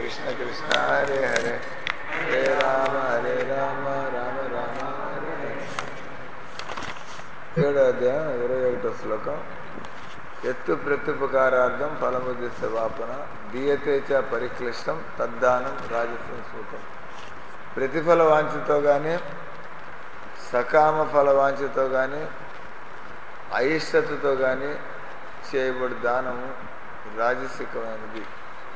కృష్ణ కృష్ణ హరే హరే హరే రామ హరే రామ రామ రామ హరే హరే ఏడో అధ్యాయం ఇరవై ఒకటో శ్లోకం ఎత్తు ప్రత్యుపకారార్థం ఫలముదిస్త వాపన దీయతే చ పరిక్లిష్టం తద్దానం రాజస్వం సూతం ప్రతిఫల వాంఛతో కానీ సకామ ఫల వాంఛతో కానీ అయిష్టతతో కానీ చేయబడి దానము రాజసికమైనది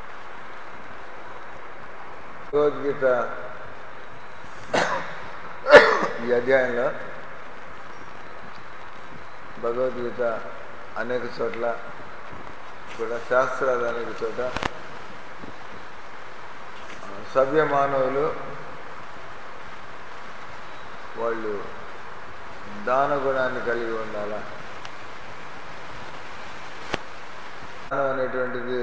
భగవద్గీత ఈ అధ్యాయంలో భగవద్గీత అనేక చోట్ల కూడా శాస్త్రాలు అనేక చోట సభ్య మానవులు వాళ్ళు దాన గుణాన్ని కలిగి ఉండాలా దానం అనేటువంటిది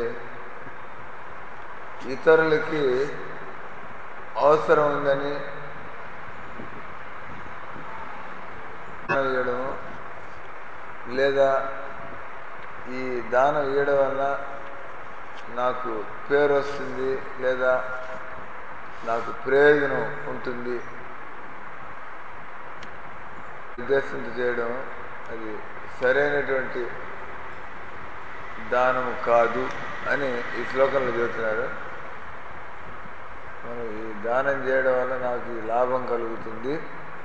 ఇతరులకి అవసరం ఉందని ఇవ్వడం లేదా ఈ దానం ఇవ్వడం వల్ల నాకు పేరు వస్తుంది లేదా నాకు ప్రయోజనం ఉంటుంది ఉద్దేశంతో చేయడం అది సరైనటువంటి దానము కాదు అని ఈ శ్లోకంలో చెబుతున్నారు మనం ఈ దానం చేయడం వల్ల నాకు ఈ లాభం కలుగుతుంది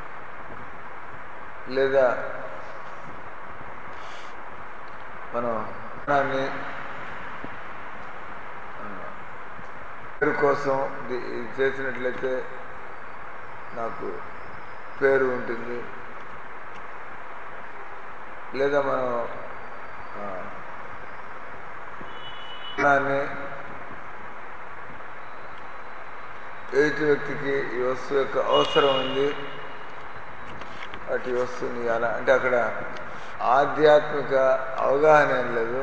లేదా మనం దానాన్ని పేరు కోసం ఇది చేసినట్లయితే నాకు పేరు ఉంటుంది లేదా మనం దాన్ని ఎదుటి వ్యక్తికి ఈ వస్తువు యొక్క అవసరం ఉంది అటు వస్తువుని అలా అంటే అక్కడ ఆధ్యాత్మిక అవగాహన ఏం లేదు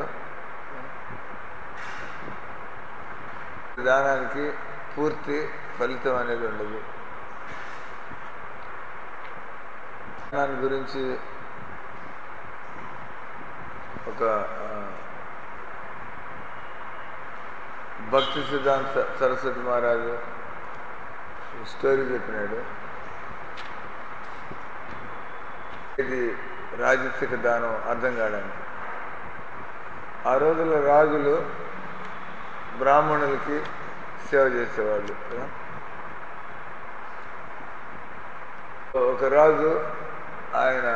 దానానికి పూర్తి ఫలితం అనేది ఉండదు దాని గురించి ఒక భక్తి సిద్ధాంత సరస్వతి మహారాజు స్టోరీ చెప్పినాడు ఇది రాజసిక దానం అర్థం కావడానికి ఆ రోజుల్లో రాజులు బ్రాహ్మణులకి సేవ చేసేవాళ్ళు ఒక రాజు ఆయన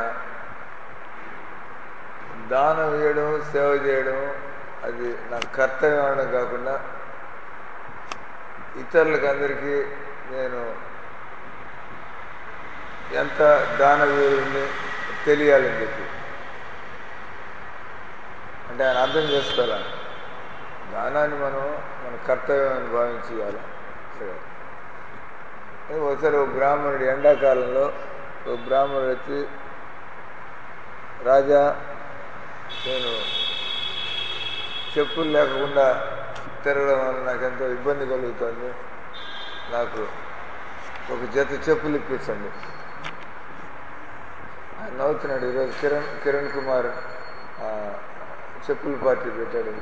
దానం ఇవ్వడం సేవ చేయడం అది నా కర్తవ్యం అనడం కాకుండా ఇతరులకు అందరికీ నేను ఎంత దాన వీరుని తెలియాలని చెప్పి అంటే ఆయన అర్థం చేసుకోవాలి దానాన్ని మనం మన కర్తవ్యం అని భావించి ఇవ్వాలి సరే ఒకసారి ఒక బ్రాహ్మణుడు ఎండాకాలంలో ఒక బ్రాహ్మణుడు వచ్చి రాజా నేను చెప్పులు లేకుండా తిరగడం వల్ల నాకు ఎంతో ఇబ్బంది కలుగుతుంది నాకు ఒక జత చెప్పులు ఇప్పించండి ఆయన నవ్వుతున్నాడు ఈరోజు కిరణ్ కిరణ్ కుమార్ చెప్పుల పార్టీ పెట్టాడు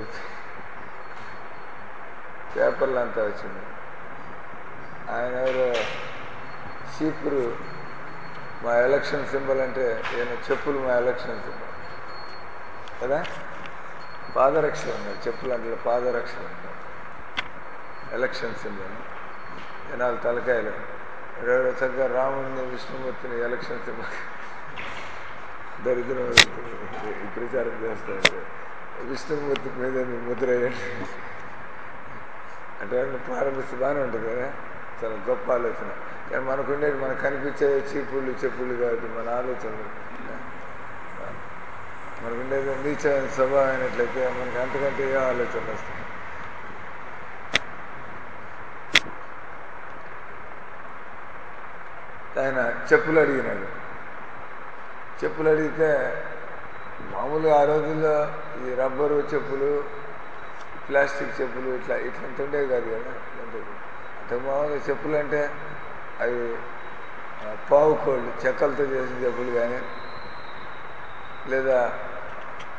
పేపర్లు అంతా వచ్చింది ఆయన ఎవరో చీపురు మా ఎలక్షన్ సింబల్ అంటే ఈయన చెప్పులు మా ఎలక్షన్ సింబల్ కదా పాదరక్షలు ఉన్నాయి చెప్పులు అంటే పాదరక్షలు ఉన్నాయి ఎలక్షన్ సింబల్ జనాలు తలకాయలు ఎవరో చక్కగా రాముడిని విష్ణుమూర్తిని ఎలక్షన్ సింబల్ దరిద్రం ఈ ప్రచారం చేస్తారు విష్ణుమూర్తి మీద ముద్ర వేయండి అంటే ప్రారంభిస్తే బాగానే ఉంటుంది కదా చాలా గొప్ప ఆలోచన కానీ మనకు ఉండేది మనకు కనిపించే చీపుళ్ళు చెప్పులు కాబట్టి మన ఆలోచనలు మనకు ఉండేది నీచమైన స్వభావం అయినట్లయితే మనకి అంతకంటే ఏ ఆలోచనలు వస్తాయి ఆయన చెప్పులు అడిగినాడు చెప్పులు అడిగితే మామూలుగా ఆ రోజుల్లో ఈ రబ్బరు చెప్పులు ప్లాస్టిక్ చెప్పులు ఇట్లా ఇట్లంత ఉండేవి కాదు కదా అంత మామూలుగా చెప్పులు అంటే అవి పావు కోళ్ళు చెక్కలతో చేసిన చెప్పులు కానీ లేదా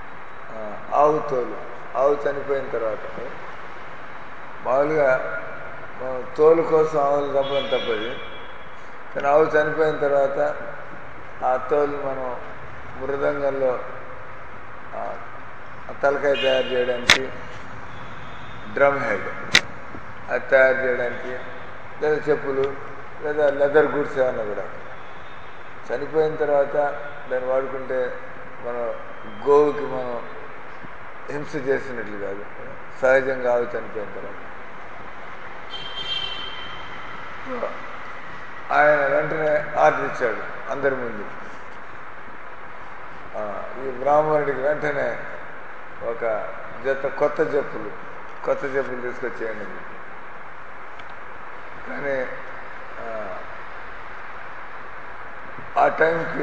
ఆవు తోలు ఆవు చనిపోయిన తర్వాత మామూలుగా మనం తోలు కోసం ఆవులు చంపడం తప్పది కానీ ఆవు చనిపోయిన తర్వాత ఆ తోలు మనం మృదంగంలో ఆ, ఆ తలకాయ తయారు చేయడానికి డ్రమ్ హెడ్ అది తయారు చేయడానికి లేదా చెప్పులు లేదా లెదర్ గుడ్స్ ఏమన్నా కూడా చనిపోయిన తర్వాత దాన్ని వాడుకుంటే మనం గోవుకి మనం హింస చేసినట్లు కాదు సహజంగా ఆవు చనిపోయిన తర్వాత ఆయన వెంటనే ఆర్డర్ ఇచ్చాడు అందరి ముందు ఆ, ఈ బ్రాహ్మణుడికి వెంటనే ఒక జత కొత్త చెప్పులు కొత్త చెప్పులు తీసుకొచ్చేయండి అని చెప్పి. కానీ ఆ, ఆ టైంకి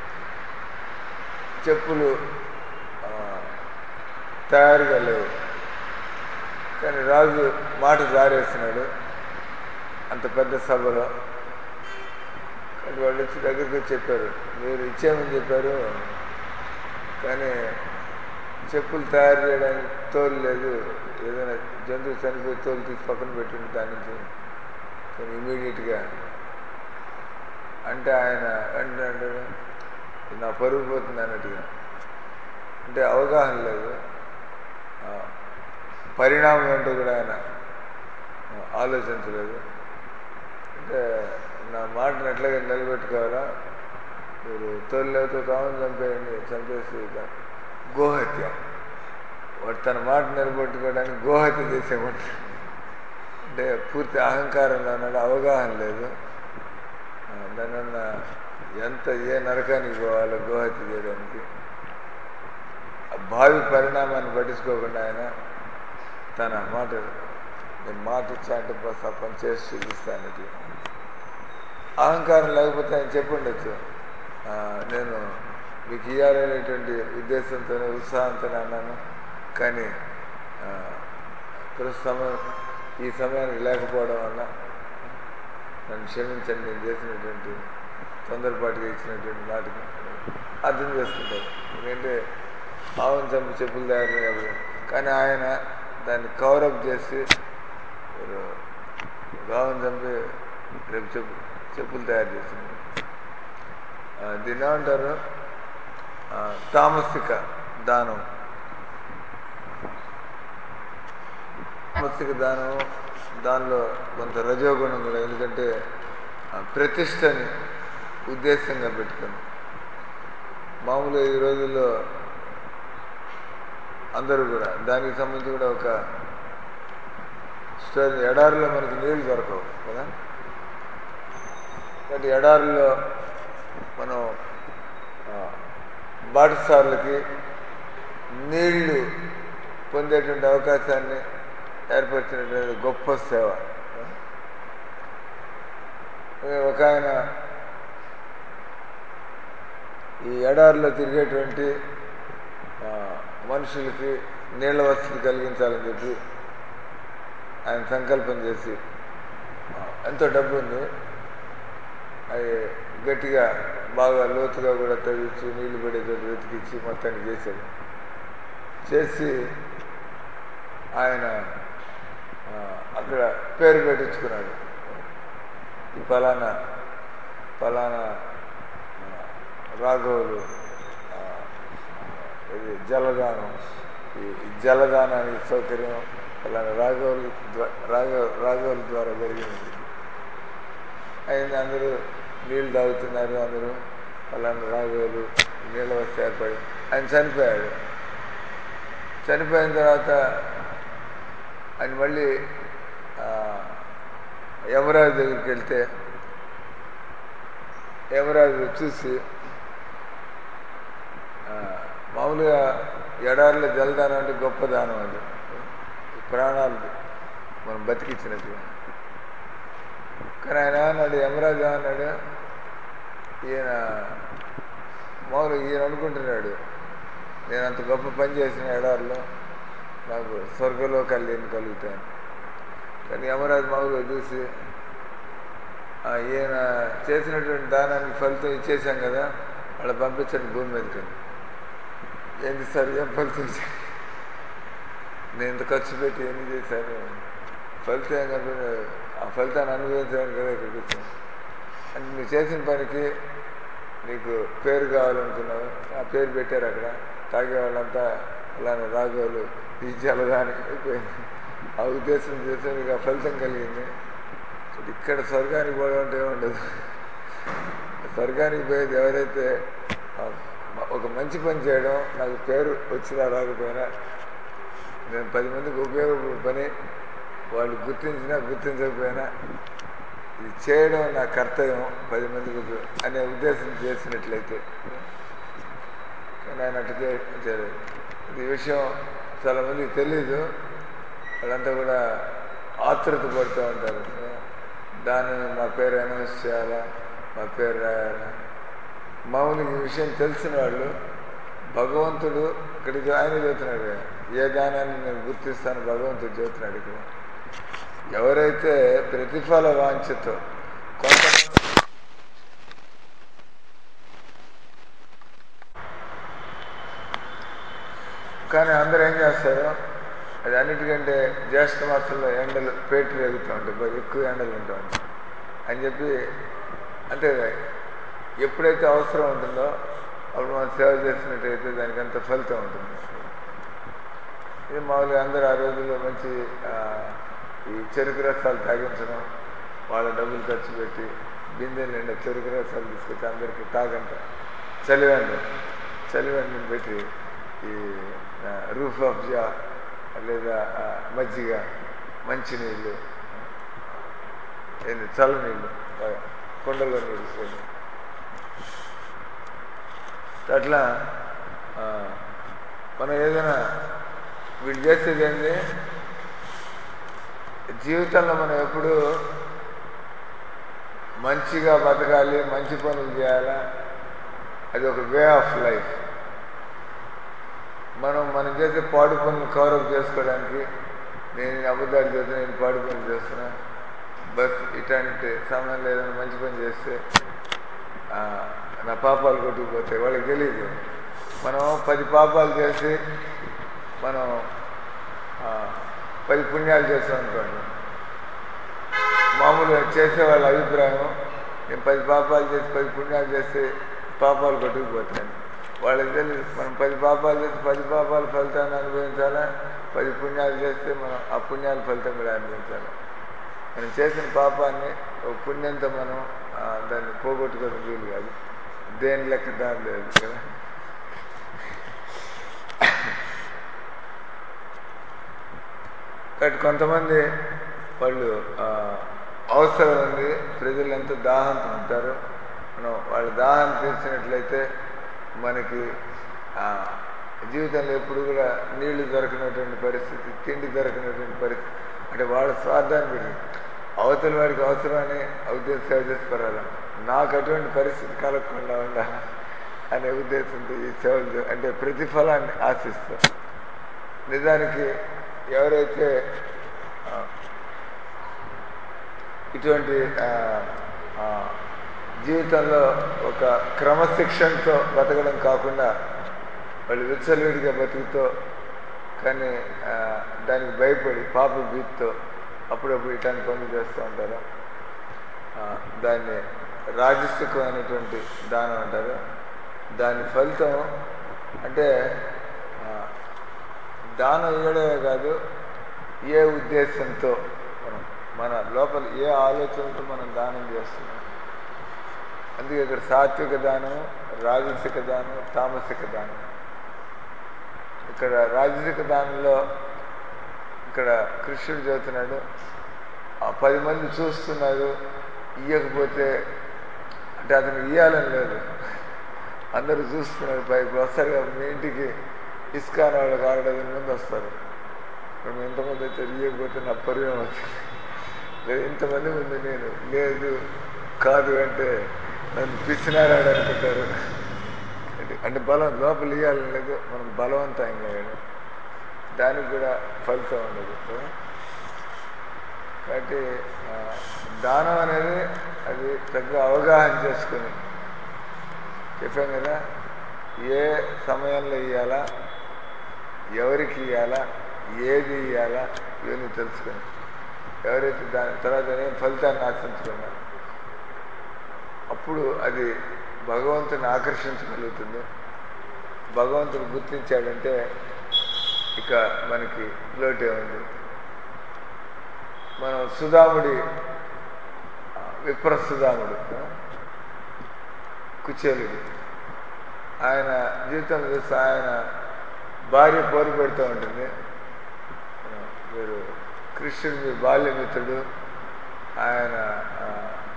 చెప్పులు ఆ, తయారుగా లేవు కానీ రాజు మాట జారేస్తున్నాడు అంత పెద్ద సభలో కానీ వాళ్ళు వచ్చి దగ్గరికి వచ్చి చెప్పారు మీరు ఇచ్చేయమని చెప్పారు కానీ చెప్పులు తయారు చేయడానికి తోలు లేదు ఏదైనా జంతువు చనిపోయి తోలు తీసి పక్కన పెట్టింది దాని నుంచి కానీ ఇమీడియట్గా అంటే ఆయన వెంటనే అంటాడు నా పరుగు పోతుంది అన్నట్టుగా అంటే అవగాహన లేదు ఆ, పరిణామం ఏంటో కూడా ఆయన ఆ, ఆలోచించలేదు అంటే నా మాటను ఎట్లాగే నిలబెట్టుకోవాలా మీరు తొలితో కామని చంపేయండి చంపేసి దా- గోహత్య వాడు తన మాట నిలబెట్టుకోవడానికి గోహత్య చేసేమంటాడు అంటే పూర్తి అహంకారంలో ఉన్నాడు అవగాహన లేదు ఆ, దానన్న ఎంత ఏ నరకానికి పోవాలో గోహత్య చేయడానికి ఆ భావి పరిణామాన్ని పట్టించుకోకుండా ఆయన తన మాట నేను మాట ఇచ్చా అంటే బస్ ఆ పని చేసి చూపిస్తానది అహంకారం లేకపోతే ఆయన చెప్పుండొచ్చు ఆ, నేను మీకు ఇవ్వాలనేటువంటి ఉద్దేశంతోనే ఉత్సాహంతోనే అన్నాను కానీ ఆ, ప్రస్తుతం ఈ సమయానికి లేకపోవడం వల్ల నన్ను క్షమించండి నేను చేసినటువంటి తొందరపాటుగా ఇచ్చినటువంటి మాటకి అర్థం చేసుకుంటారు ఎందుకంటే ఆవును చంపి చెప్పులు తయారు చేయాలి కానీ ఆయన దాన్ని కవరప్ చేసి మీరు గావును చంపి రేపు చెప్పు చెప్పులు తయారు చేసింది ఆ, దీన్ని ఏమంటారు ఆ, తామసిక దానం తామసిక దానం దానిలో కొంత రజోగుణం కూడా ఎందుకంటే ఆ, ప్రతిష్టని ఉద్దేశంగా పెట్టుకుని మామూలుగా ఈ రోజుల్లో అందరూ కూడా దానికి సంబంధించి కూడా ఒక స్టోరీ ఎడారిలో మనకి నీళ్లు దొరకవు కదా కాబట్టి ఎడారిలో మనం ఆ, బాటసార్లకి నీళ్లు పొందేటువంటి అవకాశాన్ని ఏర్పరిచినటువంటి గొప్ప సేవ ఒక ఆయన ఈ ఎడారిలో తిరిగేటువంటి ఆ, మనుషులకి నీళ్ల వసతి కలిగించాలని చెప్పి ఆయన సంకల్పం చేసి ఆ, ఎంతో డబ్బు ఉంది అది గట్టిగా బాగా లోతుగా కూడా తవ్వించి నీళ్లు పడే చోట వెతికిచ్చి మొత్తాన్ని చేశాడు చేసి ఆయన ఆ, అక్కడ పేరు పెట్టించుకున్నాడు ఈ ఫలానా ఫలానా ఆ, రాఘవులు ఆ, ఇది జలదానం ఈ ఈ జలదానానికి సౌకర్యం ఫలానా రాఘవులు ద్వా- రాఘవ రాఘవుల ద్వారా జరిగింది అయింది అందరూ నీళ్ళు తాగుతున్నారు అందరూ ఫలానా రాఘవులు నీళ్ళ వస్తే ఏర్పడి ఆయన చనిపోయాడు చనిపోయిన తర్వాత ఆయన మళ్ళీ ఆ, యమరాజు దగ్గరికి వెళ్తే యమరాజు చూసి ఆ, మామూలుగా ఎడారిలో జలదానం అంటే గొప్ప దానం అది ప్రాణాలు మనం బతికించినట్టుగా కానీ ఆయన ఏమన్నాడు యమరాజు ఏమన్నాడు ఈయన మామూలుగా ఈయన అనుకుంటున్నాడు నేను అంత గొప్ప పని చేసిన ఎడారిలో నాకు స్వర్గంలో కళ్యాణ్ కలుగుతాను కానీ యమరాజు మామూలుగా చూసి "ఆ, ఈయన చేసినటువంటి దానానికి ఫలితం ఇచ్చేసాం కదా వాళ్ళు పంపించండి భూమి మీదకి ఏంటి సార్ ఏం ఫలితం ఇచ్చారు నేను ఇంత ఖర్చు పెట్టి ఎన్ని చేశాను ఫలితం ఏం కనిపించదు ఆ ఫలితాన్ని అనుభవించడానికి కదా ఇక్కడికి వచ్చాం అంటే నువ్వు చేసిన పనికి నీకు పేరు కావాలనుకున్నావు ఆ పేరు పెట్టారు అక్కడ తాగే వాళ్ళంతా అలానే రాగోలు ఈ జలదాని అయిపోయింది ఆ ఉద్దేశం చేస్తే నీకు ఆ ఫలితం కలిగింది ఇక్కడ స్వర్గానికి పోవడం అంటే ఏముండదు స్వర్గానికి పోయేది ఎవరైతే ఆ, ఒక మంచి పని చేయడం నాకు పేరు వచ్చినా రాకపోయినా నేను పది మందికి ఉపయోగపడే పని వాళ్ళు గుర్తించినా గుర్తించకపోయినా ఇది చేయడం నా కర్తవ్యం పది మందికి ఉపయోగం అనే ఉద్దేశం చేసినట్లయితే కానీ ఆయన అట్టు చే- చేయలేదు ఈ విషయం చాలా మందికి తెలీదు వాళ్ళంతా కూడా ఆతృత పడుతూ ఉంటారు దాన్ని మా పేరు అనౌన్స్ చేయాలా మా పేరు రాయాలా మామూలుగా ఈ విషయం తెలిసిన వాళ్ళు భగవంతుడు ఇక్కడికి ఆయన చెబుతున్నాడు కదా, ఏ దానాన్ని నేను గుర్తిస్తాను భగవంతుడు చెబుతున్నాడు ఇక్కడ ఎవరైతే ప్రతిఫల వాంఛతో కొంతమంది కానీ అందరూ ఏం చేస్తారు అది అన్నిటికంటే జ్యేష్ఠ మాసంలో ఎండలు పేటు రేగుతూ ఉంటాయి బాగా ఎక్కువ ఎండలు ఉంటూ ఉంటాయి అని చెప్పి అంటే ఎప్పుడైతే అవసరం ఉంటుందో అప్పుడు మనం సేవ చేసినట్టయితే దానికి అంత ఫలితం ఉంటుంది ఇది మామూలుగా అందరూ ఆ రోజుల్లో మంచి ఆ, ఈ చెరుకు రసాలు తాగించడం వాళ్ళ డబ్బులు ఖర్చు పెట్టి బిందెలు నిండా చెరుకు రసాలు తీసుకొచ్చి అందరికీ తాగంట చలివెండ చలివెండని పెట్టి ఈ రూఫ్ ఆఫ్ జా లేదా ఆ, మజ్జిగ మంచినీళ్ళు ఏంది చల్లనీళ్ళు బాగా కుండలో నీళ్ళు పోయి. అట్లా ఆ, మనం ఏదైనా వీళ్ళు చేసేది ఏంటి జీవితంలో మనం ఎప్పుడు మంచిగా బతకాలి మంచి పనులు చేయాలా అది ఒక వే ఆఫ్ లైఫ్ మనం మనం చేసే పాడు పనులు కవరప్ చేసుకోవడానికి నేను ఈ అబద్ధాలు చేస్తే నేను పాడు పనులు చేస్తున్నా బస్ ఇట్లాంటి సమయంలో ఏదైనా మంచి పని చేస్తే ఆ, నా పాపాలు కొట్టుకుపోతాయి వాళ్ళకి తెలియదు మనం పది పాపాలు చేసి మనం ఆ, పది పుణ్యాలు చేస్తాం అనుకోండి మామూలుగా చేసే వాళ్ళ అభిప్రాయం నేను పది పాపాలు చేసి పది పుణ్యాలు చేస్తే పాపాలు కొట్టుకుపోతాను వాళ్ళకి తెలియదు మనం పది పాపాలు చేసి పది పాపాల ఫలితాన్ని అనుభవించాలా పది పుణ్యాలు చేస్తే మనం ఆ పుణ్యాల ఫలితం కూడా అనుభవించాలి మనం చేసిన పాపాన్ని ఒక పుణ్యంతో మనం ఆ, దాన్ని పోగొట్టుకోవడం వీలు కాదు దేని లెక్క దాని లేదు కదా కాబట్టి కొంతమంది వాళ్ళు ఆ, అవసరం ఉంది ప్రజలు ఎంతో దాహంతో ఉంటారు మనం వాళ్ళ దాహం తీర్చినట్లయితే మనకి ఆ, జీవితంలో ఎప్పుడు కూడా నీళ్లు దొరకనటువంటి పరిస్థితి తిండి దొరకనటువంటి పరిస్థితి అంటే వాళ్ళ స్వార్థాన్ని పెట్టి అవతల వాడికి అవసరమని ఉద్దేశం సేవ చేసుకోరాలి నాకు అటువంటి పరిస్థితి కలగకుండా ఉండాలి అనే ఉద్దేశంతో ఈ సేవలు చే- అంటే ప్రతిఫలాన్ని ఆశిస్తాం నిజానికి ఎవరైతే ఆ, ఇటువంటి ఆ, ఆ, జీవితంలో ఒక క్రమశిక్షణతో బతకడం కాకుండా వాళ్ళు విచ్చలవిడిగా బతుకుతో కానీ ఆ, దానికి భయపడి పాప భీతితో అప్పుడప్పుడు ఇట్లాంటి పనులు చేస్తూ ఉంటారు ఆ, దాన్ని రాజసికమైనటువంటి దానం అంటారు దాని ఫలితం అంటే ఆ, దానం ఇవ్వడమే కాదు ఏ ఉద్దేశంతో మనం మన లోపల ఏ ఆలోచనతో మనం దానం చేస్తున్నాం అందుకే ఇక్కడ సాత్విక దానం రాజసిక దానం తామసిక దానం ఇక్కడ రాజసిక దానంలో ఇక్కడ కృష్ణుడు చెబుతున్నాడు ఆ పది మంది చూస్తున్నారు ఇయ్యకపోతే అంటే అతను ఇయ్యాలని లేదు అందరూ చూస్తున్నారు పైకి వస్తారు కదా మీ ఇంటికి ఇస్కాన్ వాళ్ళకి ఆరడది మంది వస్తారు ఇప్పుడు మేము ఎంతమంది అయితే ఇయ్యకపోతే నా పరువు వచ్చింది లేదు ఇంతమంది ఉంది నేను లేదు కాదు అంటే నన్ను పిచ్చినారాడు అనుకుంటారు అంటే- అంటే బలం లోపల ఇవ్వాలని లేదు మనం బలవంతంగా వేయడం దానికి కూడా ఫలితం ఉండదు కదా? కాబట్టి ఆ, దానం అనేది అది చక్కగా అవగాహన చేసుకుని చెప్పాం కదా ఏ సమయంలో ఇవ్వాలా ఎవరికి ఇవ్వాలా ఏది ఇవ్వాలా ఇవన్నీ తెలుసుకొని ఎవరైతే దాని తర్వాత ఏం ఫలితాన్ని ఆశించకుండా అప్పుడు అది భగవంతుని ఆకర్షించగలుగుతుంది భగవంతుడు గుర్తించాడంటే ఇక మనకి లోటే ఉంది మనం సుధాముడి ఆ, విప్రసుధాముడు ఆ, కుచేలుడు ఆయన జీవితంలో చూస్తే ఆయన భార్య పోరు పెడుతూ ఉంటుంది ఆ, మీరు కృష్ణుడు మీ బాల్యమిత్రుడు ఆయన ఆ,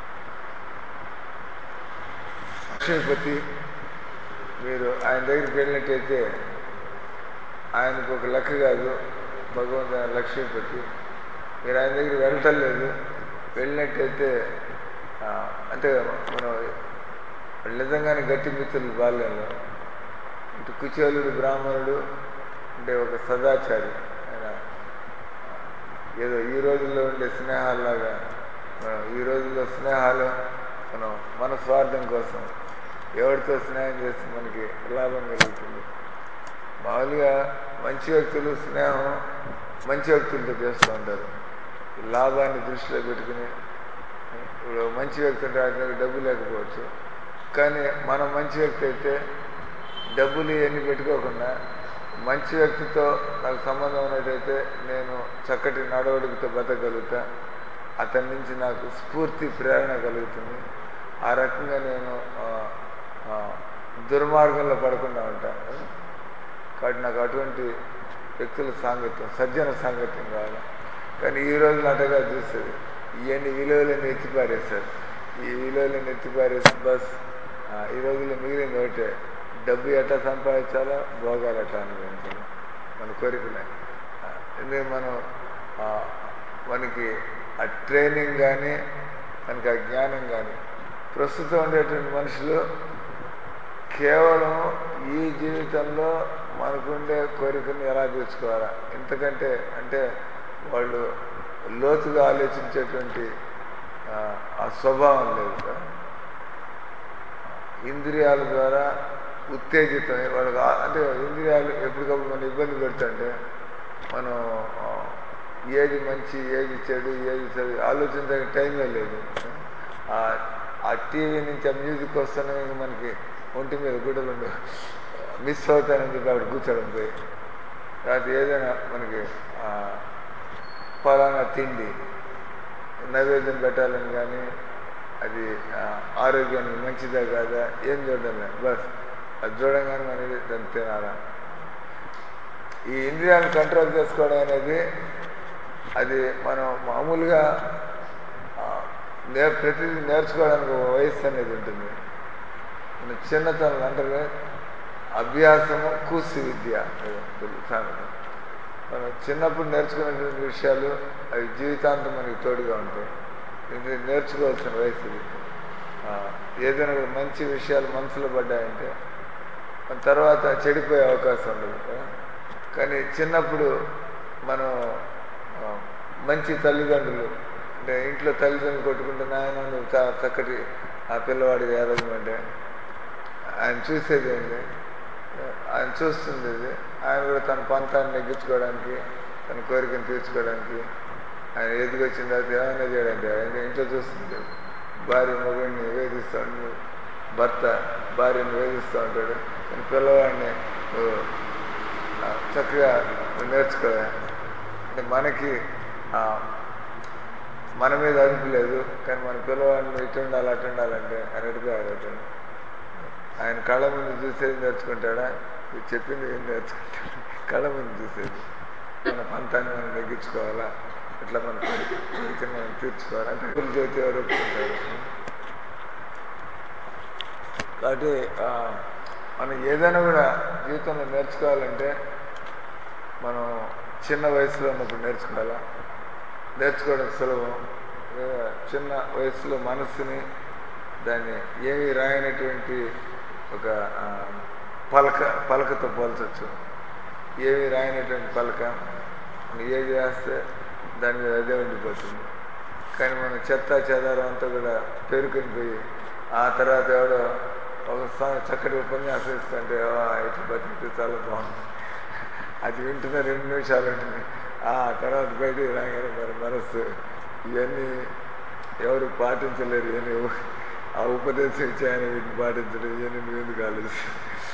లక్ష్మీపతి మీరు ఆయన దగ్గరికి వెళ్ళినట్టయితే ఆయనకు ఒక లెక్క కాదు భగవంతు ఆయన లక్ష్మీపతి మీరు ఆయన దగ్గరికి వెళ్ళటం లేదు వెళ్ళినట్టయితే ఆ, అంటే మనం నిజంగానే గట్టి మిత్రులు బాల్యంలో ఇటు కుచేలుడు బ్రాహ్మణుడు అంటే ఒక సదాచారి ఆయన ఏదో ఈ రోజుల్లో ఉండే స్నేహాల్లాగా మనం ఈ రోజుల్లో స్నేహాలు మనం మన స్వార్థం కోసం ఎవరితో స్నేహం చేస్తే మనకి లాభం కలుగుతుంది మామూలుగా మంచి వ్యక్తులు స్నేహం మంచి వ్యక్తులతో చేస్తూ ఉంటారు ఈ లాభాన్ని దృష్టిలో పెట్టుకుని ఇప్పుడు మంచి వ్యక్తి అంటే ఆయన దగ్గర డబ్బు లేకపోవచ్చు కానీ మనం మంచి వ్యక్తి అయితే డబ్బులు ఇవన్నీ పెట్టుకోకుండా మంచి వ్యక్తితో నాకు సంబంధం ఉన్నట్టయితే నేను చక్కటి నడవడికతో బతకగలుగుతా అతని నుంచి నాకు స్ఫూర్తి ప్రేరణ కలుగుతుంది ఆ రకంగా నేను ఆ, ఆ, దుర్మార్గంలో పడకుండా ఉంటాను కాబట్టి నాకు అటువంటి వ్యక్తుల సాంగత్యం సజ్జన సాంగత్యం కావాలి కానీ ఈ రోజులు అటగా చూస్తుంది ఇవన్నీ విలువలను ఎత్తిపారేశారు ఈ విలువలను ఎత్తిపారేసి బస్ ఆ, ఈ రోజుల్లో మిగిలింది ఒకటే డబ్బు ఎట్లా సంపాదించాలో భోగాలు ఎట్లా అనుభవించాలి మన కోరికలే ఆ, ఎందుకంటే మనం ఆ, మనకి ఆ ట్రైనింగ్ కానీ మనకి ఆ జ్ఞానం కానీ ప్రస్తుతం ఉండేటువంటి మనుషులు కేవలం ఈ జీవితంలో మనకుండే కోరికను ఎలా తీర్చుకోవాలా ఎందుకంటే అంటే వాళ్ళు లోతుగా ఆలోచించేటువంటి ఆ, ఆ స్వభావం లేదు కదా. ఇంద్రియాల ద్వారా ఉత్తేజితమై వాళ్ళకి ఆ- అంటే ఇంద్రియాలు ఎప్పటికప్పుడు మనం ఇబ్బంది పెడుతుంటే మనం ఆ, ఏది మంచి ఏది చెడు ఏది చెడు ఆలోచించడానికి టైమే లేదు ఆ ఆ టీవీ నుంచి ఆ మ్యూజిక్ వస్తూనే ఇంక మనకి ఒంటి మీద గుడ్డలు ఉండవు మిస్ అవుతానని చెప్పి అక్కడ కూర్చోడం పోయి తర్వాత ఏదైనా మనకి ఆ, ఫలానా తిండి నైవేద్యం పెట్టాలని కానీ అది ఆ, ఆరోగ్యానికి మంచిదా కాదా ఏం చూడడమే బస్ అది చూడంగానే మనకి దాన్ని తినాలా ఈ ఇంద్రియాలను కంట్రోల్ చేసుకోవడం అనేది అది మనం మామూలుగా ఆ, నే ప్రతిదీ నేర్చుకోవడానికి ఒక వయస్సు అనేది ఉంటుంది మన చిన్నతనం అంటారు కదా, అభ్యాసము కూసి విద్య ఏదో తెలుగు సామెత మనం చిన్నప్పుడు నేర్చుకునేటువంటి విషయాలు అవి జీవితాంతం మనకి తోడుగా ఉంటాయి ఇది నేర్చుకోవాల్సిన వయసు ఇది ఆ, ఏదైనా కూడా మంచి విషయాలు మనసులో పడ్డాయంటే మన తర్వాత చెడిపోయే అవకాశం ఉండదు కదా. కానీ చిన్నప్పుడు మనం ఆ, మంచి తల్లిదండ్రులు అంటే ఇంట్లో తల్లిదండ్రులు కొట్టుకుంటే నాయన నువ్వు చాలా చక్కటి ఆ పిల్లవాడికి ఎదగమంటే ఆయన చూసేది ఏంటి ఆయన చూస్తుంది ఇది ఆయన కూడా తన పంతాన్ని నెగ్గించుకోవడానికి తన కోరికను తీర్చుకోవడానికి ఆయన ఎదిగొచ్చిన తర్వాత ఏమైనా చేయడానికి ఆయన ఇంట్లో చూస్తుంది భార్య మగుడిని వేధిస్తూ ఉంటాడు భర్త భార్యను వేధిస్తూ ఉంటాడు కానీ పిల్లవాడిని నువ్వు ఆ, చక్కగా నువ్వు నేర్చుకోవా అంటే మనకి ఆ, మన మీద అదుపు లేదు కానీ మన పిల్లవాడిని ఇటు ఉండాలి అటు ఉండాలంటే ఆయన ఎటుగా ఆడతాడు ఆయన కళ్ళ ముందు చూసేది నేర్చుకుంటాడా ఇది చెప్పింది ఏం నేర్చుకుంటాడు కళ్ళ ముందు చూసేది మన పంతాన్ని మనం తగ్గించుకోవాలా ఇట్లా మన కోరికను మనం తీర్చుకోవాలా అంటే గురి జ్యోతి ఎవరు ఒప్పుకుంటారు కాబట్టి ఆ, మనం ఏదైనా కూడా జీవితంలో నేర్చుకోవాలంటే మనం చిన్న వయసులో ఉన్నప్పుడు నేర్చుకోవాలా నేర్చుకోవడం సులభం ఏ, చిన్న వయసులో మనస్సుని దాన్ని ఏమి రాయనటువంటి ఒక ఆ, పలక పలకతో పోల్చొచ్చు ఏమి రాయనటువంటి పలక మనం ఏది రాస్తే దాని మీద అదే ఉండిపోతుంది కానీ మనం చెత్త చెదారం అంతా కూడా పేరుకొని పోయి ఆ తర్వాత ఎవడో ఒక సా- చక్కటి ఉపన్యాసం ఇస్తుంటే "ఆ, ఇట్లా బతికితే చాలా బాగుంది అది వింటున్న రెండు నిమిషాలు ఉంటుంది ఆ తర్వాత బయటికి రాగానే మరి మనస్సు ఇవన్నీ ఎవరు పాటించలేరు ఇవన్నీ ఆ ఉపదేశం ఇచ్చాయని వీటిని పాటించడం ఇవన్నీ నువ్వు ఎందుకు ఆలోచిస్తావు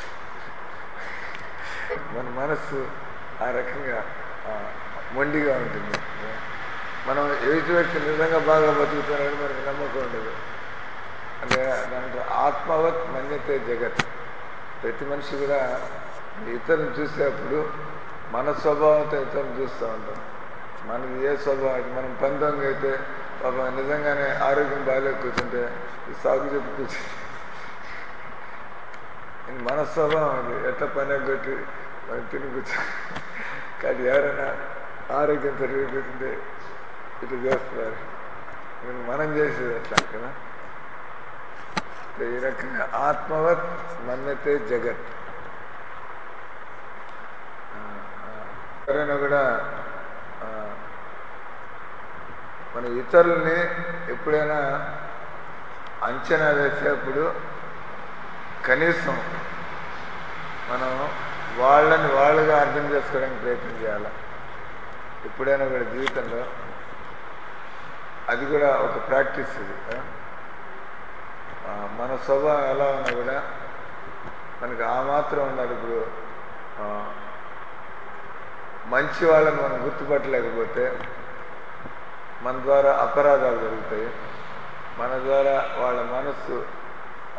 మన మనస్సు ఆ రకంగా ఆ, మొండిగా ఉంటుంది మనం ఎదుటి వ్యక్తి నిజంగా బాగా బతుకుతున్నాడని మనకి నమ్మకం ఉండదు అంటే దాంట్లో ఆత్మవత్ మన్యతే జగత్ ప్రతి మనిషి కూడా ఇతరులను చూసేటప్పుడు మన స్వభావంతో ఇతరులను చూస్తూ ఉంటాం మనది ఏ స్వభావం అయితే మనం పంతొమ్మిది అయితే పాప నిజంగానే ఆరోగ్యం బాగాలేక కూర్చుంటే ఈ సాగు చెప్పి కూర్చుంటే ఇది మన స్వభావం అది ఎట్లా పని పెట్టి మనం తిని కూర్చో కానీ ఎవరైనా ఆరోగ్యం సరిగ్గా కూర్చుంటే ఇట్లా చేస్తున్నారు ఇది మనం చేసేది అట్లా కదా ఈ రకంగా ఆత్మవత్ మన్యతే జగత్ ఆ, ఆ, ఎవరైనా కూడా ఆ, మన ఇతరుల్ని ఎప్పుడైనా అంచనా వేసేప్పుడు కనీసం మనం వాళ్ళని వాళ్ళుగా అర్థం చేసుకోవడానికి ప్రయత్నం చేయాలి ఎప్పుడైనా కూడా జీవితంలో అది కూడా ఒక ప్రాక్టీస్ ఇది ఆ? ఆ, మన స్వభావం ఎలా ఉన్నా కూడా మనకి ఆ మాత్రం ఉండాలి ఇప్పుడు ఆ, మంచి వాళ్ళని మనం గుర్తుపట్టలేకపోతే మన ద్వారా అపరాధాలు జరుగుతాయి మన ద్వారా వాళ్ళ మనస్సు ఆ,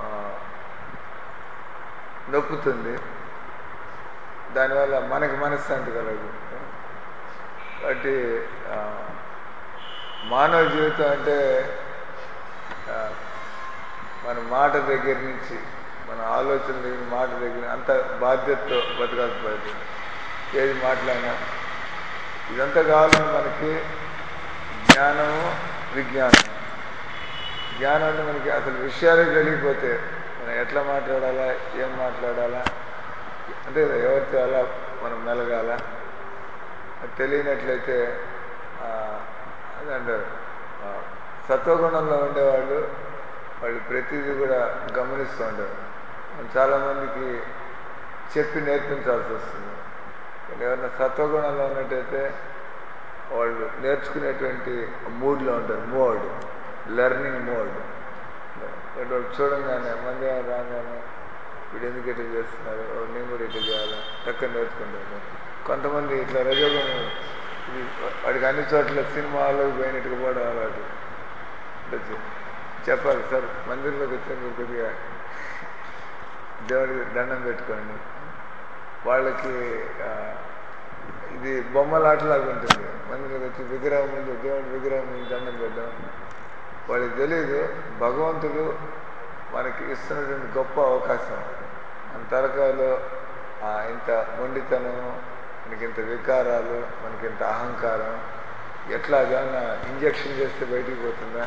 నొప్పుతుంది దానివల్ల మనకి మనశ్శాంతి కలగదు కాబట్టి ఆ, మానవ జీవితం అంటే ఆ, మన మాట దగ్గర నుంచి మన ఆలోచన దగ్గర మాట దగ్గర అంత బాధ్యతతో బతకాల్సి పడుతుంది ఏది మాట్లాడినా ఇదంతా కావాలని మనకి జ్ఞానము విజ్ఞానం జ్ఞానం అంటే మనకి అసలు విషయాలే తెలియకపోతే మనం ఎట్లా మాట్లాడాలా ఏం మాట్లాడాలా అంటే ఎవరితో ఎలా మనం మెలగాల అది తెలియనట్లయితే ఆ, అదే అంటారు ఆ, సత్వగుణంలో ఉండేవాళ్ళు వాళ్ళు ప్రతిదీ కూడా గమనిస్తూ ఉంటారు మనం చాలామందికి చెప్పి నేర్పించాల్సి వస్తుంది కానీ ఎవరైనా సత్వగుణంలో ఉన్నట్టయితే వాళ్ళు నేర్చుకునేటువంటి మూడ్లో ఉంటారు మోడ్ లెర్నింగ్ మోడ్ వాళ్ళు చూడంగానే మంది రాగానే వీడు ఎందుకు ఇట్లా చేస్తున్నారు ఓ, నేను కూడా ఇట్లా చేయాలి చక్కగా నేర్చుకుంటారు కొంతమంది ఇట్లా రజోగుణం ఇది వాడికి అన్ని చోట్ల సినిమాలకు పోయినట్టుగా పోవడం అలవాటు ఉండొచ్చు చెప్పాలి సార్ మందిరంలోకి వచ్చే మీరు కొద్దిగా దేవుడికి దండం పెట్టుకోండి వాళ్ళకి ఆ, ఇది బొమ్మలాటలాగా ఉంటుంది మందిరంలోకి వచ్చి విగ్రహం ముందు దేవుడి విగ్రహం ముందు దండం పెట్టడం వాళ్ళకి తెలియదు భగవంతుడు మనకి ఇస్తున్నటువంటి గొప్ప అవకాశం మన తరకాలో ఆ, ఇంత మొండితనం మనకి ఇంత వికారాలు మనకి ఇంత అహంకారం ఎట్లా ఏమన్నా ఇంజక్షన్ చేస్తే బయటికి పోతుందా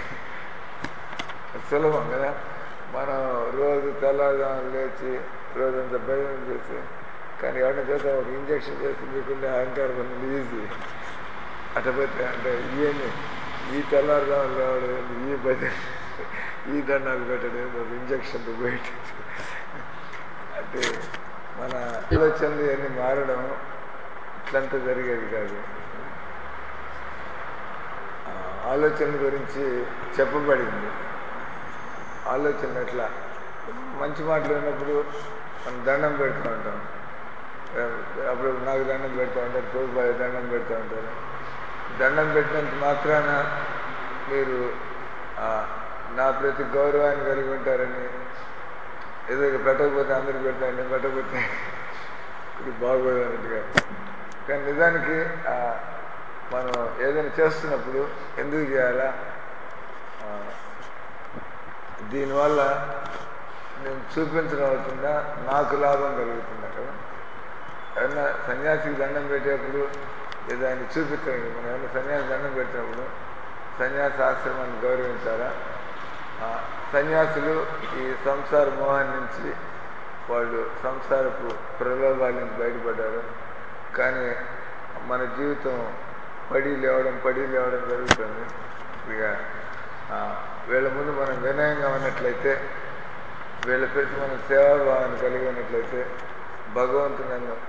సులభం కదా మనం రోజు తెల్లవారుజామున లేచి రోజంతా భయం చేసి కానీ ఎవరిని చేస్తే ఒక ఇంజక్షన్ చేసి మీకుండే అహంకారం అనేది ఈజీ అటపోతే అంటే ఇవన్నీ ఈ తెల్లారుజామున లేవడం ఏంది, ఈ భజన ఈ దండాలు పెట్టడం ఏంది, ఒక ఇంజక్షన్ బయట అంటే మన ఆలోచనలు ఇవన్నీ మారడం ఇట్లంతా జరిగేది కాదు ఆ, ఆలోచనల గురించి చెప్పబడింది ఆలోచన ఎట్లా మంచి మాటలు ఉన్నప్పుడు మనం దండం పెడుతూ ఉంటాం అప్పుడు నాకు దండం పెడుతూ ఉంటారు తోడుబాయి దండం పెడుతూ ఉంటారు దండం పెట్టినంత మాత్రాన మీరు ఆ, నా ప్రతి గౌరవాన్ని కలిగి ఉంటారని ఏదో ఇక పెట్టకపోతే అందరికి పెట్టాను నేను పెట్టకపోతే ఇది బాగోదు అన్నట్టుగా కానీ నిజానికి ఆ, మనం ఏదైనా చేస్తున్నప్పుడు ఎందుకు చేయాలా ఆ, దీనివల్ల నేను చూపించడం అవుతుందా నాకు లాభం కలుగుతుందా కదా ఏమన్నా సన్యాసికి దండం పెట్టేప్పుడు ఏదో ఆయన చూపించండి మనం ఏమన్నా సన్యాసి దండం పెట్టినప్పుడు సన్యాసి ఆశ్రమాన్ని గౌరవించాలా ఆ, సన్యాసులు ఈ సంసార మోహం నుంచి వాళ్ళు సంసారపు ప్రలోభాల నుంచి బయటపడ్డారు కానీ మన జీవితం పడి లేవడం పడి లేవడం జరుగుతుంది ఇక ఆ, వీళ్ళ ముందు మనం వినయంగా ఉన్నట్లయితే వీళ్ళ ప్రతి మనం సేవాభావాన్ని కలిగి ఉన్నట్లయితే భగవంతుడు నన్ను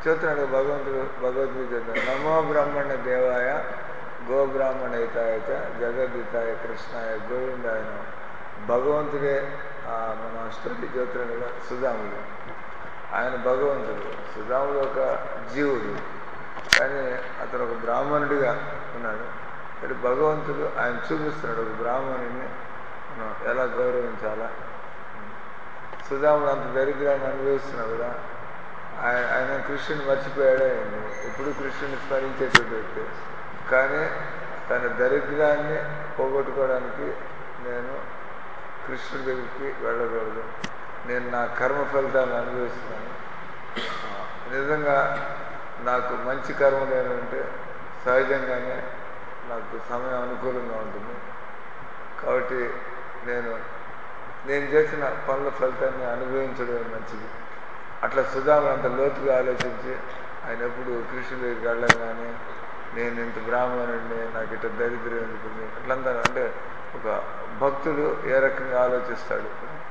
చెప్తున్నాడు భగవంతుడు భగవద్గీత చెప్తున్నాడు నమో బ్రాహ్మణ దేవాయ గో బ్రాహ్మణ హితాయ చ జగద్హితాయ కృష్ణాయ గోవిందాయ నమః. భగవంతుడే ఆ, మన స్టోరీ చెప్తున్నాడు కదా సుధాముడు ఆయన భగవంతుడు సుధాముడు ఒక జీవుడు కానీ అతను ఒక బ్రాహ్మణుడిగా ఉన్నాడు అంటే భగవంతుడు ఆయన చూపిస్తున్నాడు ఒక బ్రాహ్మణుడిని మనం ఎలా గౌరవించాలా సుధాముడు అంత దరిద్రాన్ని అనుభవిస్తున్నాడు కదా ఆయన ఆయన కృష్ణుని మర్చిపోయాడే అయింది ఎప్పుడు కృష్ణుని స్మరించేటువంటి వ్యక్తి కానీ తన దరిద్రాన్ని పోగొట్టుకోవడానికి నేను కృష్ణుడి దగ్గరికి వెళ్ళకూడదు నేను నా కర్మ ఫలితాలను అనుభవిస్తున్నాను ఆ, నిజంగా నాకు మంచి కర్మలు ఏమంటే సహజంగానే నాకు సమయం అనుకూలంగా ఉంటుంది కాబట్టి నేను నేను చేసిన పనుల ఫలితాన్ని అనుభవించడమే మంచిది అట్లా సుధాముడు అంత లోతుగా ఆలోచించి ఆయన ఎప్పుడు కృష్ణుడి దగ్గరికి వెళ్ళగానే నేను ఇంత బ్రాహ్మణుడిని నాకు ఇట్లా దరిద్రం ఎందుకుంది అట్లంతా అంటే ఒక భక్తుడు ఏ రకంగా ఆలోచిస్తాడు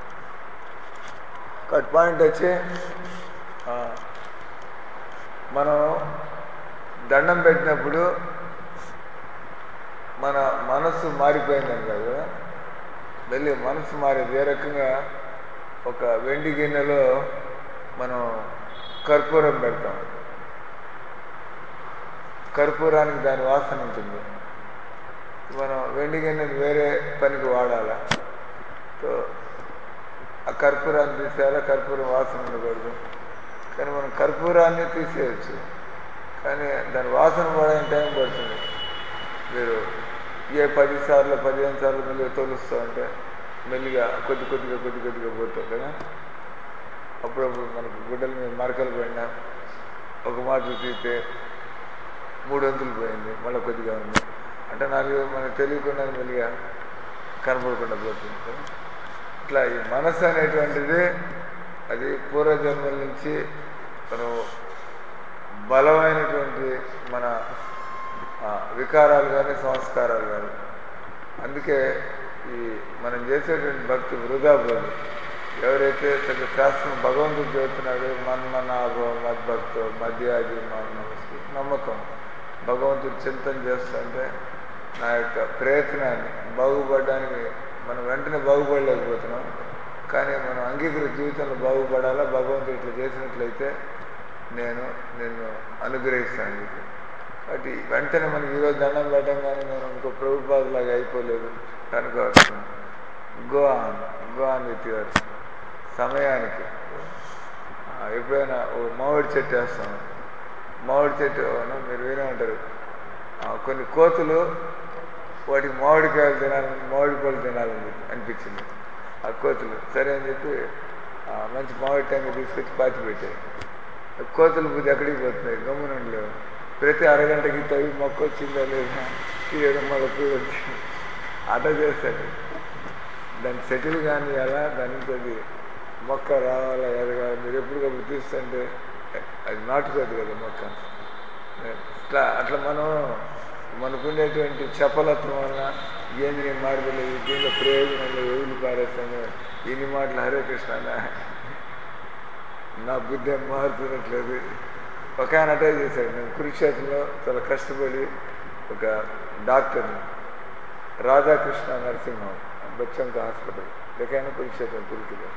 కట్ పాయింట్ వచ్చి ఆ, మనం దండం పెట్టినప్పుడు మన మనసు మారిపోయిందని కాదు వెళ్ళి మనసు మారేది ఏ రకంగా ఒక వెండి గిన్నెలో మనం కర్పూరం పెడతాం కర్పూరానికి దాని వాసన ఉంటుంది మనం వెండి గిన్నెని వేరే పనికి వాడాలా సో ఆ కర్పూరాన్ని తీసేయాలా కర్పూరం వాసన ఉండకూడదు కానీ మనం కర్పూరాన్ని తీసేయచ్చు కానీ దాని వాసన పడడానికి టైం పడుతుంది మీరు ఏ పది సార్లు పదిహేను సార్లు మెల్లిగా తోలుస్తూ ఉంటే మెల్లిగా కొద్ది కొద్దిగా కొద్ది కొద్దిగా పోతుంది కదా అప్పుడప్పుడు మనకు గుడ్డల మీద మరకలు పడినా ఒక మాటలు తీస్తే మూడు వంతులు పోయింది మళ్ళీ కొద్దిగా ఉంది అంటే నాకు మనకు తెలియకుండా మెల్లిగా కనపడకుండా పోతుంది కదా ఇట్లా ఈ మనసు అనేటువంటిది అది పూర్వజన్మల నుంచి మనం బలమైనటువంటి మన ఆ, వికారాలు కానీ సంస్కారాలు కానీ అందుకే ఈ మనం చేసేటువంటి భక్తి వృధా పోదు ఎవరైతే తన శాస్త్రం భగవంతుడు చెబుతున్నాడు మన్మనాభో మద్భక్తో మధ్యాది నమస్కి నమ్మకం భగవంతుడు చింతన చేస్తుంటే నా యొక్క ప్రయత్నాన్ని బాగుపడడానికి మనం వెంటనే బాగుపడలేకపోతున్నాం కానీ మనం అంగీకృత జీవితంలో బాగుపడాలా భగవంతుడు ఇట్లా చేసినట్లయితే నేను నిన్ను అనుగ్రహిస్తాను నీకు కాబట్టి వెంటనే మనకి ఈరోజు దండం పెట్టంగానే నేను ఇంకో ప్రభుపాదలాగా అయిపోలేదు అనుకోవచ్చు go on go on with your సమయానికి ఆ, ఎప్పుడైనా ఓ మామిడి చెట్టు వేస్తాం మామిడి చెట్టు అవును, మీరు వినే ఉంటారు ఆ, కొన్ని కోతులు వాటికి మామిడికాయలు తినాలని మామిడి పళ్ళు తినాలని చెప్పి అనిపించింది ఆ కోతులు సరే అని చెప్పి ఆ, మంచి మామిడి టైంకి తీసుకొచ్చి పాతి పెట్టాయి ఆ కోతులు బుద్ధి ఎక్కడికి పోతున్నాయి గమ్మునుండలేవు ప్రతి అరగంటకి తవ్వి మొక్క వచ్చిందా లేదా తీయడం మళ్ళీ పూలు వచ్చింది అట చేస్తాడు దాన్ని సెటిల్ కానీ ఎలా దానికి అది మొక్క రావాలా ఎదగాలి మీరు ఎప్పటికప్పుడు తీస్తుంటే అది నాటుకోదు కదా మొక్క ఇట్లా అట్లా మనం మనకుండేటువంటి చపలత్వం వల్ల ఏంది నేను మాట్లాడలేదు దీనిలో ప్రయోజనం లేదు వదిలి పారేస్తాను ఇన్ని మాటలు హరే కృష్ణ అన్న. నా బుద్ధి ఏం మారుతున్నట్లేదు ఒక ఆయన అటే చేశాడు నేను కురుక్షేత్రంలో చాలా కష్టపడి ఒక డాక్టర్ని రాధాకృష్ణ నరసింహం బచ్చంక హాస్పిటల్ ఎక్కడైనా కురుక్షేత్రం తిరుగుతుంది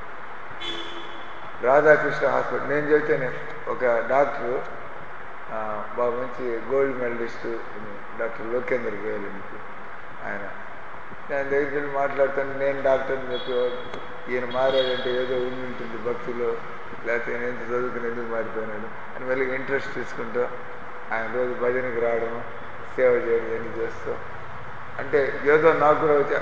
రాధాకృష్ణ హాస్పిటల్ నేను చెబితేనే ఒక డాక్టరు ఆ, బాగా మంచి గోల్డ్ మెడలిస్ట్ డాక్టర్ లోకేందర్ గోయలికి ఆయన నేను దగ్గరికి వెళ్ళి మాట్లాడుతాను నేను డాక్టర్ని చెప్పేవాడు ఈయన మారాడంటే ఏదో ఉండి ఉంటుంది భక్తిలో లేకపోతే నేను ఎంత చదువుకుని ఎందుకు మారిపోయినాడు అని మళ్ళీ ఇంట్రెస్ట్ తీసుకుంటూ ఆయన రోజు భజనకి రావడం సేవ చేయడం ఇవన్నీ చేస్తూ అంటే ఏదో నాకు కూడా వచ్చా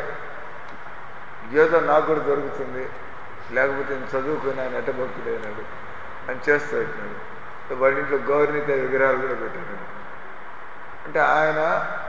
ఏదో నాకు కూడా దొరుకుతుంది లేకపోతే నేను చదువుకుని ఆయన ఎట్ట భక్తుడైనాడు అని చేస్తూ వచ్చినాడు వాడి ఇంట్లో గౌరవనీత విగ్రహాలు కూడా పెట్టాడు అంటే ఆయన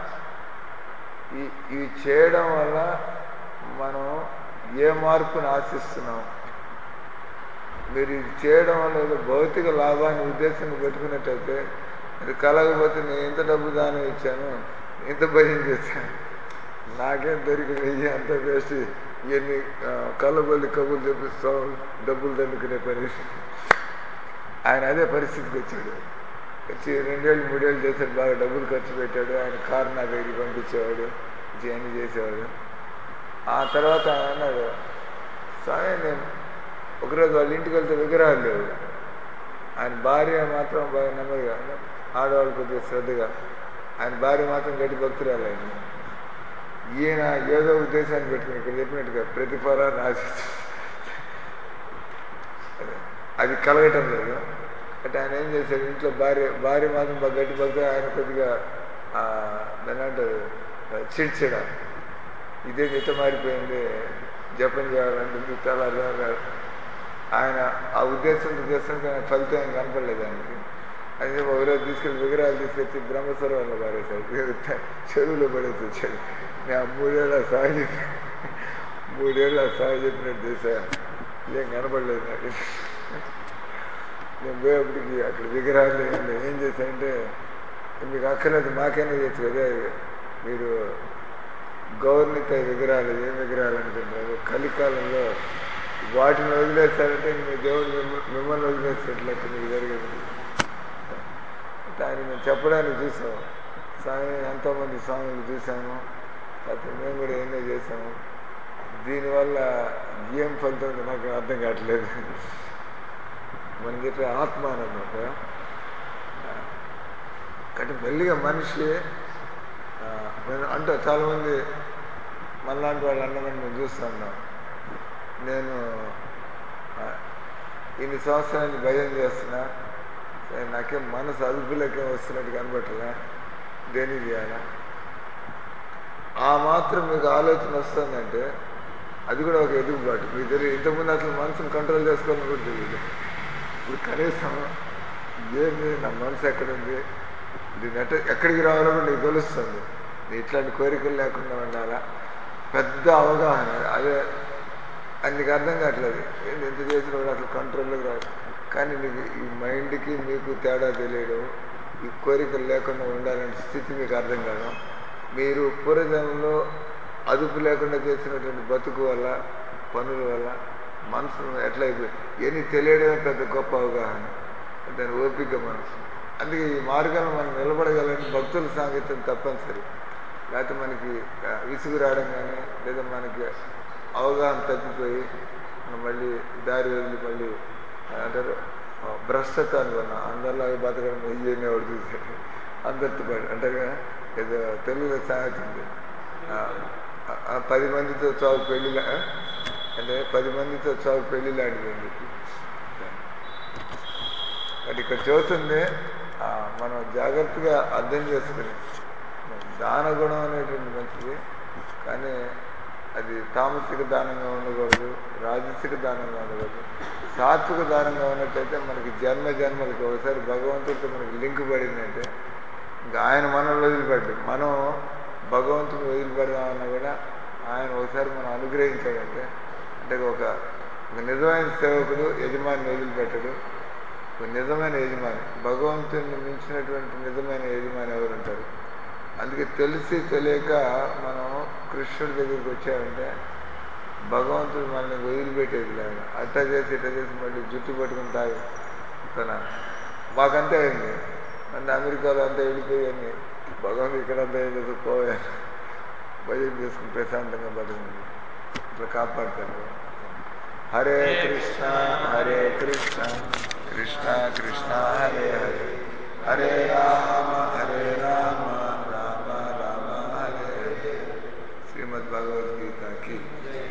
ఈ ఇవి చేయడం వల్ల మనం ఏ మార్పుని ఆశిస్తున్నాం మీరు ఇది చేయడం వల్ల ఏదో భౌతిక లాభాన్ని ఉద్దేశంగా పెట్టుకున్నట్టయితే ఇది కలగకపోతే నేను ఇంత డబ్బు దానం ఇచ్చాను ఇంత భయం చేశాను నాకేం దొరికింది ఇవి అంత వేస్ట్ ఇవన్నీ ఆ, కళ్ళబొల్లి కబుర్లు చెప్పిస్తాం డబ్బులు దండుకునే పని ఆయన అదే పరిస్థితికి వచ్చాడు వచ్చి రెండేళ్ళు మూడేళ్ళు చేశాడు బాగా డబ్బులు ఖర్చు పెట్టాడు ఆయన కారు నా దగ్గరికి పంపించేవాడు ఇవన్నీ చేసేవాడు ఆ తర్వాత ఆయన అన్నాడు స్వామి నేను ఒకరోజు వాళ్ళ ఇంటికి వెళ్తే విగ్రహాలు లేవు ఆయన భార్య మాత్రం బాగా నెమ్మదిగా ఆడవాళ్ళు కొద్దిగా శ్రద్ధగా ఆయన భార్య మాత్రం గట్టి భక్తురాలు ఆయన ఈయన ఏదో ఉద్దేశాన్ని పెట్టుకుని ఇక్కడ చెప్పినట్టుగా ప్రతిఫలాన్ని ఆశిస్తూ అది కలగటం లేదు అంటే ఆయన ఏం చేశాడు ఇంట్లో భార్య భార్య మాత్రం బాగా గట్టి భక్తులు ఆయన కొద్దిగా ఆ, దాన్ని అంటారు చిడ్చిడ ఇదే నిత మారిపోయింది జపం చేయాలంటుంది తెల్లారు ఆయన ఆ ఉద్దేశంతో చేస్తానికి ఆయన ఫలితం ఏం కనపడలేదు ఆయనకి అయితే ఒకరోజు తీసుకెళ్ళి విగ్రహాలు తీసుకొచ్చి బ్రహ్మస్వరంలో పారేశాడు చెరువులో పడేసి వచ్చాడు నేను ఆ మూడేళ్ళ సాగు చెప్పి మూడేళ్ళ సాగు చెప్పినట్టు చేశాను ఏం కనపడలేదు నాకు నేను పోయేప్పటికి అక్కడ విగ్రహాలు ఏం లేవు. ఏం చేశానంటే మీకు అక్కర్లేదు మాకైనా చేయొచ్చు కదా మీరు గౌరవిత విగ్రహాలు ఏం విగ్రహాలు అనుకుంటారు కలికాలంలో వాటిని వదిలేస్తారంటే మీ దేవుడు మిమ్మ- మిమ్మల్ని వదిలేసేట్లయితే మీకు జరిగేది దాన్ని మేము చెప్పడానికి చూసాం స్వామి ఎంతోమంది స్వాములు చూసాము తర్వాత మేము కూడా ఎన్నో చేసాము దీనివల్ల ఏం ఫలితం ఉందో నాకు అర్థం కావట్లేదు మనం చెప్పే ఆత్మ అన్నమాట కాబట్టి మెల్లిగా మనిషి ఆ, నేను అంటే చాలామంది మనలాంటి వాళ్ళు అన్నమని మేము చూస్తున్నాం నేను ఆ, ఇన్ని సంవత్సరానికి భయం చేస్తున్నా సరే, నాకేం మనసు అదుపులోకి వస్తున్నట్టు కనబట్టలే దేనికి చేయాలా ఆ మాత్రం మీకు ఆలోచన వస్తుందంటే అది కూడా ఒక ఎదుగుబాటు మీకు తెలియదు ఇంతకుముందు అసలు మనసును కంట్రోల్ చేసుకోవాలని కూడా తెలియదు ఇప్పుడు కనీసం ఏంది నా మనసు ఎక్కడుంది దీన్ని ఎట్ట ఎక్కడికి రావాలో కూడా నీకు తెలుస్తుంది నీ ఇట్లాంటి కోరికలు లేకుండా ఉండాలా పెద్ద అవగాహన అదే అది నీకు అర్థం కావట్లేదు ఏంది ఎంత చేసినా కూడా అసలు కంట్రోల్లోకి రాదు కానీ నీకు ఈ మైండ్కి మీకు తేడా తెలియడం ఈ కోరికలు లేకుండా ఉండాలనే స్థితి మీకు అర్థం కాదు మీరు పూర్వజన్మలో అదుపు లేకుండా చేసినటువంటి బతుకు వల్ల పనుల వల్ల మనసు ఎట్లా అయిపోయి ఎన్ని తెలియడమే పెద్ద గొప్ప అవగాహన దాని ఓపిక మనసు అందుకే ఈ మార్గంలో మనం నిలబడగలని భక్తుల సాంగత్యం తప్పనిసరి లేకపోతే మనకి ఆ, విసుగు రావడం కానీ లేదా మనకి అవగాహన తప్పిపోయి మనం మళ్ళీ దారి వదిలి మళ్ళీ ఆ, అంటారు ఆ, భ్రష్టత అనుకున్నా అందరిలాగా బతకడం ఇవన్నీ ఎవడు చూసాడు అందరితో పాటు అంటారు కదా ఏదో తెలుగులో సామెత ఉంది ఆ, ఆ- ఆ పది మందితో చావు పెళ్లి అంటే పది మందితో చావు పెళ్లి లాంటిది అని చెప్పి అది ఇక్కడ చదువుతుంది ఆ, మనం జాగ్రత్తగా అర్థం చేసుకుని దాన గుణం అనేటువంటి మంచిది కానీ అది తామసిక దానంగా ఉండకూడదు రాజసిక దానంగా ఉండకూడదు సాత్విక దానంగా ఉన్నట్టయితే మనకి జన్మ జన్మలకి ఒకసారి భగవంతుడితో మనకి లింక్ పడిందంటే ఇంకా ఆయన మనల్ని వదిలిపెట్టు మనం భగవంతుని వదిలిపెడదామన్నా కూడా ఆయన ఒకసారి మనం అనుగ్రహించాడంటే అంటే ఒక ఒక నిజమైన సేవకుడు యజమాని వదిలిపెట్టడు ఒక నిజమైన యజమాని భగవంతుని మించినటువంటి నిజమైన యజమాని ఎవరు ఉంటారు అందుకే తెలిసి తెలియక మనం కృష్ణుడి దగ్గరికి వచ్చామంటే భగవంతుడు మనల్ని వదిలిపెట్టేది లేదు అట్టా చేసి ఇట్లా చేసి మళ్ళీ జుట్టు పట్టుకుని తాగి తన మాకంతే అయింది అంటే అమెరికాలో అంతా వెళ్ళిపోయాన్ని భగవంతుడు ఇక్కడ అంతా ఏం చేసి పోయాను భయం చేసుకుని ప్రశాంతంగా బతుకుంది ఇట్లా కాపాడుతాడు హరే కృష్ణ హరే కృష్ణ కృష్ణ కృష్ణ హరే హరే హరే రామ హరే రామ రామ రామ హరే హరే శ్రీమద్ భగవద్గీతకి